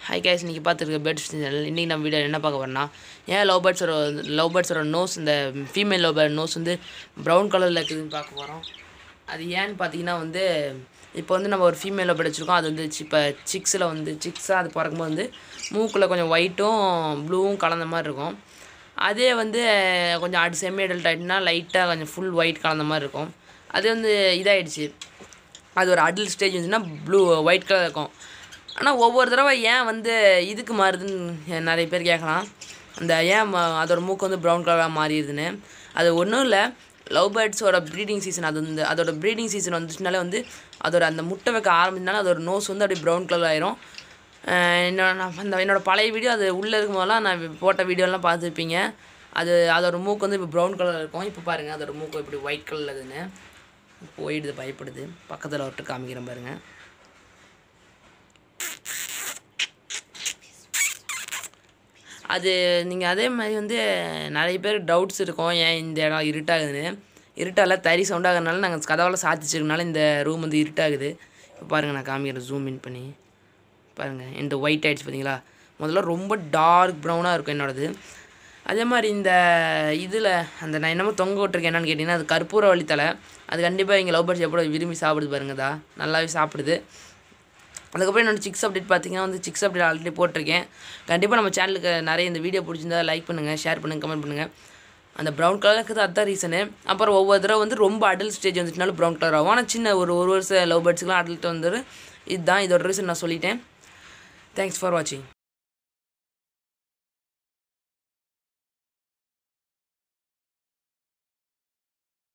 high case இன்றைக்கி பார்த்துருக்க birds channel இன்றைக்கி நம்ம வீடியோ என்ன பார்க்க போறோம்னா ஏன் லவ் பேர்ட்ஸோட லவ் பேர்ட்ஸோட நோஸ் இந்த ஃபீமேல் லவ் பேர்ட் நோஸ் வந்து ப்ரௌன் கலரில் இருக்குதுன்னு பார்க்க போகிறோம் அது ஏன்னு பார்த்தீங்கன்னா வந்து இப்போ வந்து நம்ம ஒரு ஃபீமேல் லவ் பேர்ட் வச்சுருக்கோம் அது வந்து இப்போ சிக்ஸில் வந்து சிக்ஸாக அது பிறக்கும்போது வந்து மூக்கில் கொஞ்சம் ஒயிட்டும் ப்ளூவும் கலந்த மாதிரி இருக்கும் அதே வந்து கொஞ்சம் அடு செமி அடல்ட் ஆகிட்டுனா லைட்டாக கொஞ்சம் ஃபுல் ஒயிட் கலந்த மாதிரி இருக்கும் அது வந்து இதாகிடுச்சு அது ஒரு அடல்ட் ஸ்டேஜ் இருந்துச்சுன்னா ப்ளூ ஒயிட் கலர் இருக்கும் ஆனால் ஒவ்வொரு தடவை ஏன் வந்து இதுக்கு மாறுதுன்னு நிறைய பேர் கேட்கலாம் அந்த ஏன் ம- அதோட மூக்கு வந்து ப்ரௌன் கலராக மாறிடுதுன்னு அது ஒன்றும் இல்லை லவ் பேர்ட்ஸோட ப்ரீடிங் சீசன் அது வந்து அதோட ப்ரீடிங் சீசன் வந்துச்சுனாலே வந்து அதோட அந்த முட்டை வைக்க ஆரம்பிச்சனால அதோட நோஸ் வந்து அப்படியே ப்ரௌன் கலர் ஆயிரும் அஹ் என்னோட நான் அந்த என்னோட பழைய வீடியோ அது உள்ளே இருக்கும் போதெல்லாம் நான் போட்ட வீடியோலாம் பார்த்துருப்பீங்க அது அதோட மூக்கு வந்து இப்போ ப்ரௌன் கலர் இருக்கும் இப்போ பாருங்கள் அதோட மூக்கு இப்படி ஒயிட் கலரில் இருக்குதுன்னு போயிடுது பயப்படுது பக்கத்தில் விட்டு காமிக்கிறேன் பாருங்கள் அது நீங்கள் அதே மாதிரி வந்து நிறைய பேர் டவுட்ஸ் இருக்கும் ஏன் இந்த இடம் இருட்டாகுதுன்னு இருட்டால தறி சவுண்ட் ஆகிறதுனால நாங்கள் கதவெல்லாம் சாத்திச்சிருக்கனால இந்த ரூம் வந்து இருட்டாகுது இப்போ பாருங்கள் நான் காமிக்கிறேன் ஜூம் இன் பண்ணி பாருங்கள் இந்த ஒயிட் ஆயிடுச்சு பார்த்தீங்களா முதல்ல ரொம்ப டார்க் ப்ரௌனாக இருக்கும் என்னோடது அதே மாதிரி இந்த இதில் அந்த நான் என்னமோ தொங்க விட்டுருக்கேன் என்னன்னு கேட்டிங்கன்னா அது கற்பூர வழித்தலை அது கண்டிப்பாக இங்கே லவ் பேர்ட்ஸ் எப்படி விரும்பி சாப்பிடுது பாருங்கதா நல்லாவே சாப்பிடுது அதுக்கப்புறம் என்னோட சிக்ஸ் அப்டேட் பார்த்தீங்கன்னா வந்து சிக்ஸ் அப்டேட் ஆல்ரெடி போட்டிருக்கேன் கண்டிப்பாக நம்ம சேனலுக்கு நிறைய இந்த வீடியோ பிடிச்சிருந்தா லைக் பண்ணுங்கள் ஷேர் பண்ணுங்கள் கமெண்ட் பண்ணுங்கள் அந்த ப்ரௌன் கலர் இருக்குது அதுதான் ரீசனு அப்புறம் ஒவ்வொரு தடவை வந்து ரொம்ப அடல்ட் ஸ்டேஜ் வந்துச்சுனாலும் ப்ரௌன் கலர் ஆகும் ஆனால் சின்ன ஒரு ஒரு வருஷம் லவ் பேர்ட்ஸ்க்குலாம் அடல்ட் வந்துடும் இதுதான் இதோட ரீசன் நான் சொல்லிட்டேன் தேங்க்ஸ் ஃபார் வாட்சிங்